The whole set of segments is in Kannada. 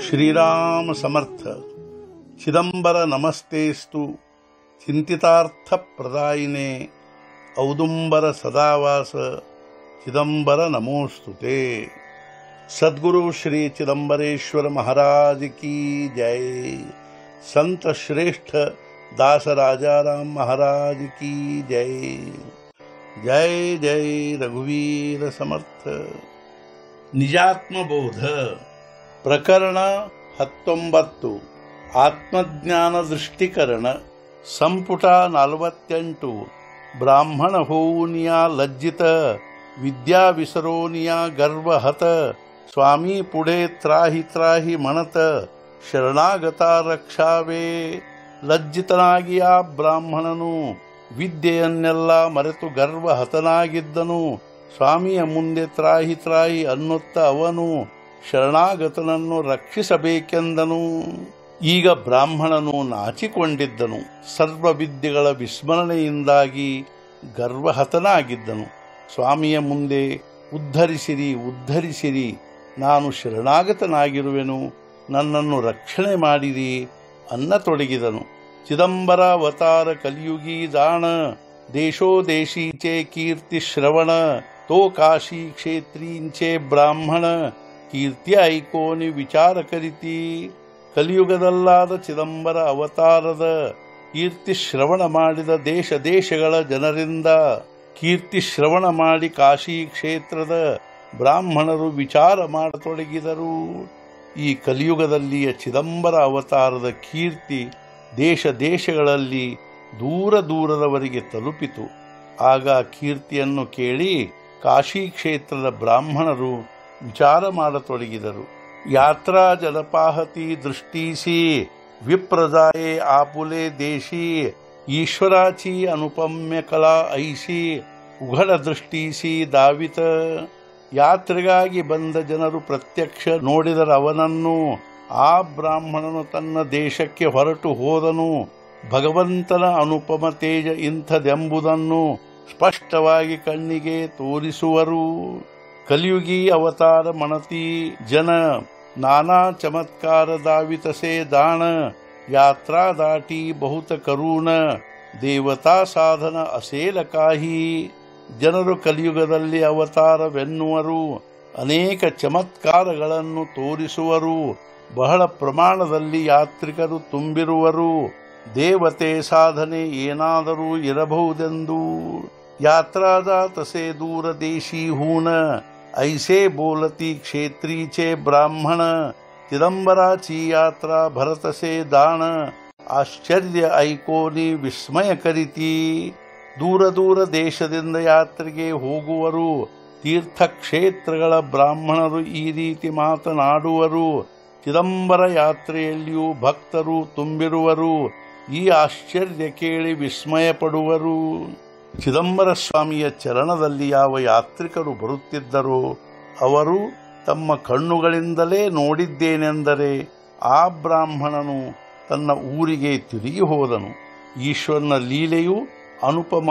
श्रीराम समर्थ चिदंबर नमस्तेस्तु चिंतितार्थ प्रदायिने औदुंबर सदावास चिदंबर नमोस्तुते सद्गुरु श्री चिदंबरेश्वर महाराज की जय संत श्रेष्ठ दास राजाराम महाराज की जय जय जय रघुवीर समर्थ ನಿಜಾತ್ಮಬೋಧ ಪ್ರಕರಣ ಹತ್ತೊಂಬತ್ತು ಆತ್ಮಜ್ಞಾನ ದೃಷ್ಟಿಕರಣ ಸಂಪುಟ ನಲವತ್ತೆಂಟು ಬ್ರಾಹ್ಮಣ ಹೋನಿಯ ಲಜ್ಜಿತ ವಿದ್ಯಾ ವಿಸರೋನಿಯ ಗರ್ವಹತ ಸ್ವಾಮಿ ಪುಡೆ ತ್ರಾಹಿ ತ್ರಾಹಿ ಮಣತ ಶರಣಾಗತ ರಕ್ಷಾವೇ ಲಜ್ಜಿತನಾಗಿ ಆ ಬ್ರಾಹ್ಮಣನು ವಿದ್ಯೆಯನ್ನೆಲ್ಲ ಮರೆತು ಗರ್ವಹತನಾಗಿದ್ದನು ಸ್ವಾಮಿಯ ಮುಂದೆ ತ್ರಾಹಿ ತ್ರಾಹಿ ಅನ್ನುತ್ತ ಅವನು ಶರಣಾಗತನನ್ನು ರಕ್ಷಿಸಬೇಕೆಂದನು ಈಗ ಬ್ರಾಹ್ಮಣನು ನಾಚಿಕೊಂಡಿದ್ದನು ಸರ್ವ ವಿದ್ಯೆಗಳ ವಿಸ್ಮರಣೆಯಿಂದಾಗಿ ಗರ್ವಹತನಾಗಿದ್ದನು ಸ್ವಾಮಿಯ ಮುಂದೆ ಉದ್ಧರಿಸಿರಿ ಉದ್ಧರಿಸಿರಿ ನಾನು ಶರಣಾಗತನಾಗಿರುವೆನು ನನ್ನನ್ನು ರಕ್ಷಣೆ ಮಾಡಿರಿ ಅನ್ನತೊಡಗಿದನು ಚಿದಂಬರ ಅವತಾರ ಕಲಿಯುಗಿ ದಾಣ ದೇಶೋ ದೇಶೀಚೆ ಕೀರ್ತಿ ಶ್ರವಣ ತೋ ಕಾಶಿ ಕ್ಷೇತ್ರೀಂಚೆ ಬ್ರಾಹ್ಮಣ ಕೀರ್ತಿ ಐಕೋನಿ ವಿಚಾರ ಕರಿತಿ ಕಲಿಯುಗದಲ್ಲಾದ ಚಿದಂಬರ ಅವತಾರದ ಕೀರ್ತಿ ಶ್ರವಣ ಮಾಡಿದ ದೇಶ ದೇಶಗಳ ಜನರಿಂದ ಕೀರ್ತಿ ಶ್ರವಣ ಮಾಡಿ ಕಾಶಿ ಕ್ಷೇತ್ರದ ಬ್ರಾಹ್ಮಣರು ವಿಚಾರ ಮಾಡತೊಡಗಿದರು ಈ ಕಲಿಯುಗದಲ್ಲಿಯ ಚಿದಂಬರ ಅವತಾರದ ಕೀರ್ತಿ ದೇಶ ದೇಶಗಳಲ್ಲಿ ದೂರ ದೂರದವರೆಗೆ ತಲುಪಿತು ಆಗ ಕೀರ್ತಿಯನ್ನು ಕೇಳಿ ಕಾಶಿ ಕ್ಷೇತ್ರದ ಬ್ರಾಹ್ಮಣರು ವಿಚಾರ ಮಾಡತೊಡಗಿದರು ಯಾತ್ರಾ ಜಲಪಾಹತಿ ದೃಷ್ಟೀಸಿ ವಿಪ್ರದಾಯೇ ಆಪುಲೆ ದೇಶಿ ಈಶ್ವರಾಚಿ ಅನುಪಮ್ಯ ಕಲಾ ಐಸಿ ಉಘಡ ದೃಷ್ಟೀಸಿ ದಾವಿತ ಯಾತ್ರೆಗಾಗಿ ಬಂದ ಜನರು ಪ್ರತ್ಯಕ್ಷ ನೋಡಿದರ ಅವನನ್ನು ಆ ಬ್ರಾಹ್ಮಣನು ತನ್ನ ದೇಶಕ್ಕೆ ಹೊರಟು ಹೋದನು ಭಗವಂತನ ಅನುಪಮ ತೇಜ ಇಂಥದೆಂಬುದನ್ನು ಸ್ಪಷ್ಟವಾಗಿ ಕಣ್ಣಿಗೆ ತೋರಿಸುವರು ಕಲಿಯುಗಿ ಅವತಾರ ಮಣತಿ ಜನ ನಾನಾ ಚಮತ್ಕಾರ ದಾವಿತಸೆ ದಾಣ ಯಾತ್ರಾ ದಾಟಿ ಬಹುತ ಕರುಣ ದೇವತಾ ಸಾಧನ ಅಸೇಲ ಕಾಹಿ ಜನರು ಕಲಿಯುಗದಲ್ಲಿ ಅವತಾರವೆನ್ನುವರು ಅನೇಕ ಚಮತ್ಕಾರಗಳನ್ನು ತೋರಿಸುವರು ಬಹಳ ಪ್ರಮಾಣದಲ್ಲಿ ಯಾತ್ರಿಕರು ತುಂಬಿರುವರು ದೇವತೆ ಸಾಧನೆ ಏನಾದರೂ ಇರಬಹುದೆಂದು ಯಾತ್ರಾದ ತಸೆ ದೂರ ದೇಶಿ ಹೂಣ ಐಸೆ ಬೋಲತಿ ಕ್ಷೇತ್ರೀಚೆ ಬ್ರಾಹ್ಮಣ ಚಿದಂಬರಾಚಿ ಯಾತ್ರಾ ಭರತಸೆ ದಾಣ ಆಶ್ಚರ್ಯ ಐಕೋನಿ ವಿಸ್ಮಯ ಕರಿತಿ ದೂರ ದೂರ ದೇಶದಿಂದ ಯಾತ್ರೆಗೆ ಹೋಗುವರು ತೀರ್ಥಕ್ಷೇತ್ರಗಳ ಬ್ರಾಹ್ಮಣರು ಈ ರೀತಿ ಮಾತನಾಡುವರು ಚಿದಂಬರ ಯಾತ್ರೆಯಲ್ಲಿಯೂ ಭಕ್ತರು ತುಂಬಿರುವರು ಈ ಆಶ್ಚರ್ಯ ಕೇಳಿ ವಿಸ್ಮಯ ಪಡುವರು ಚಿದಂಬರ ಸ್ವಾಮಿಯ ಚರಣದಲ್ಲಿ ಯಾವ ಯಾತ್ರಿಕರು ಬರುತ್ತಿದ್ದರೋ ಅವರು ತಮ್ಮ ಕಣ್ಣುಗಳಿಂದಲೇ ನೋಡಿದ್ದೇನೆಂದರೆ ಆ ಬ್ರಾಹ್ಮಣನು ತನ್ನ ಊರಿಗೆ ತಿರುಗಿ ಹೋದನು ಈಶ್ವರನ ಲೀಲೆಯು ಅನುಪಮ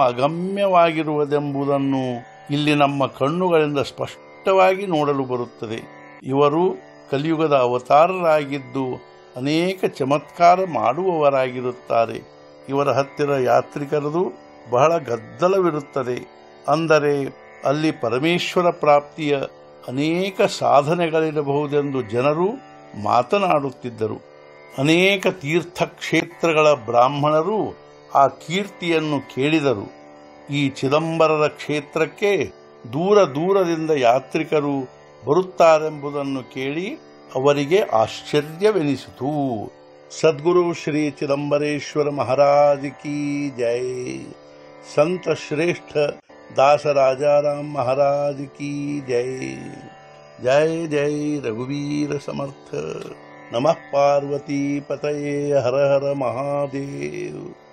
ಅಗಮ್ಯವಾಗಿರುವುದೆಂಬುದನ್ನು ಇಲ್ಲಿ ನಮ್ಮ ಕಣ್ಣುಗಳಿಂದ ಸ್ಪಷ್ಟವಾಗಿ ನೋಡಲು ಬರುತ್ತದೆ ಇವರು ಕಲಿಯುಗದ ಅವತಾರರಾಗಿದ್ದು ಅನೇಕ ಚಮತ್ಕಾರ ಮಾಡುವವರಾಗಿರುತ್ತಾರೆ ಇವರ ಹತ್ತಿರ ಯಾತ್ರಿಕರದು ಬಹಳ ಗದ್ದಲವಿರುತ್ತದೆ ಅಂದರೆ ಅಲ್ಲಿ ಪರಮೇಶ್ವರ ಪ್ರಾಪ್ತಿಯ ಅನೇಕ ಸಾಧನೆಗಳಿರಬಹುದೆಂದು ಜನರು ಮಾತನಾಡುತ್ತಿದ್ದರು ಅನೇಕ ತೀರ್ಥಕ್ಷೇತ್ರಗಳ ಬ್ರಾಹ್ಮಣರು ಆ ಕೀರ್ತಿಯನ್ನು ಕೇಳಿದರು ಈ ಚಿದಂಬರರ ಕ್ಷೇತ್ರಕ್ಕೆ ದೂರ ದೂರದಿಂದ ಯಾತ್ರಿಕರು ಬರುತ್ತಾರೆಂಬುದನ್ನು ಕೇಳಿ ಅವರಿಗೆ ಆಶ್ಚರ್ಯವೆನಿಸಿತು ಸದ್ಗುರು ಶ್ರೀ ಚಿದಂಬರೇಶ್ವರ ಮಹಾರಾಜ್ ಕಿ ಜೈ ಸಂತ ಶ್ರೇಷ್ಠ दास राजाराम महाराज की जय जय जय रघुवीर समर्थ नमः पार्वती पतये हर हर महादेव